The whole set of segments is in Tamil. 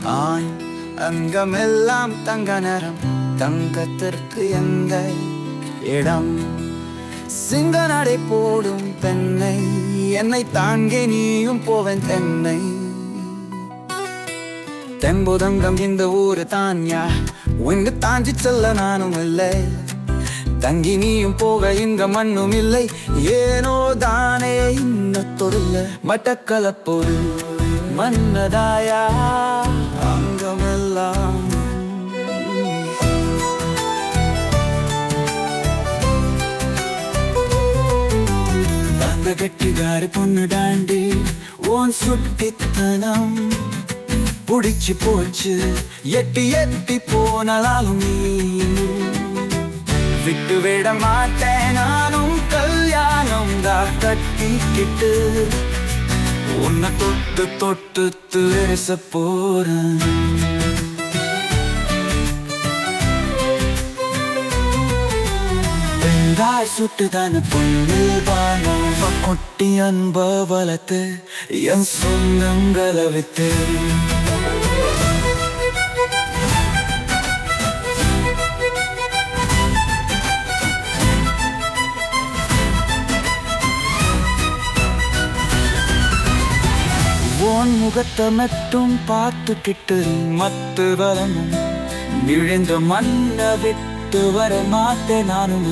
ஆண் அங்கமெல்லாம் தங்க நிறம் தங்கத்திற்கு எந்த இடம் சிங்க நடை போடும் பெண்ணை என்னை தாங்கி நீயும் போவேன் தென்னை தென்புதங்கம் இந்த ஊரு தான்யா உங்க தாண்டி செல்ல நானும் இல்லை தங்கி நீயும் போக இங்க மண்ணும் இல்லை ஏனோ தானே இன்னத்தொருல மட்டக்களப்பொரு மன்னதாயா அங்கமெல்லாம் அந்த கெட்டிகாரி பொண்ணு டாண்டி ஓன் சுட்டித்தனம் புடிச்சு போச்சு எட்டி எட்டி போனாலும் நீ விட்டு விட மாட்டேன் நானும் கல்யாணம் தான் கட்டிக்கிட்டு உன்னை தொட்டு தொட்டு துரச போறேன் பெண்டாய் சுட்டுதான பொண்ணு வானவ கொட்டி அன்ப வளர்த்து என் சொந்தங்களை வித்து உன் முகத்தை மட்டும் பார்த்துக்கிட்டு மத்து வரணும் விழுந்த மண்ணை விட்டு வர மாட்டேன் நானும்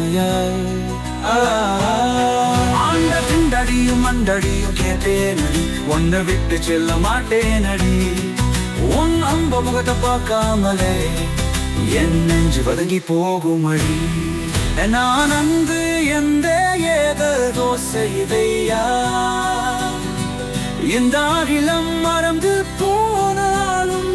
ஆண்ட திண்டடியும் மண்டடியும் கேட்டேனடி உன்னை விட்டு செல்ல மாட்டேனடி உன் அம்ப முகத்தை பார்க்காமலே என் நெஞ்சு வதங்கி போகும் அடி நான் அந்து எந்த ஏதோ செய்தையா இந்த அகிலம் மறந்து போனாலும்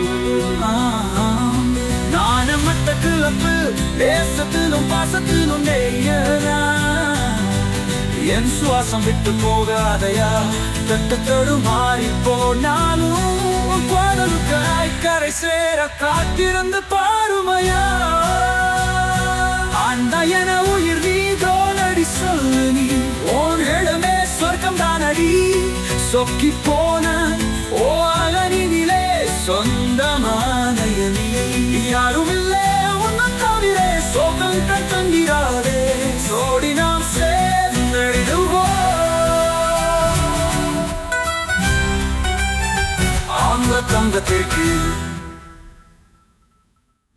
நான் மத்த கிளப்பு தேசத்திலும் பாசத்திலும் நெய்யரா என் சுவாசம் விட்டு போகாதையா தட்டு மாறி போனாலும் குடலுக்காய் கரை சேர காத்திருந்து பாருமையா அந்த என உயிர் நீ தோலடி சொல்லு நீ ஓன் இடமே சொர்க்கம் தானடி சொக்கி போன ஓ அகனிலே சொந்தமான நீ யாரும் இல்லை உன்னை தவிர சோகம் தங்கிடாதே சோடி நாம் சேர்ந்தெழுதுவோம் அந்த தங்கத்திற்கு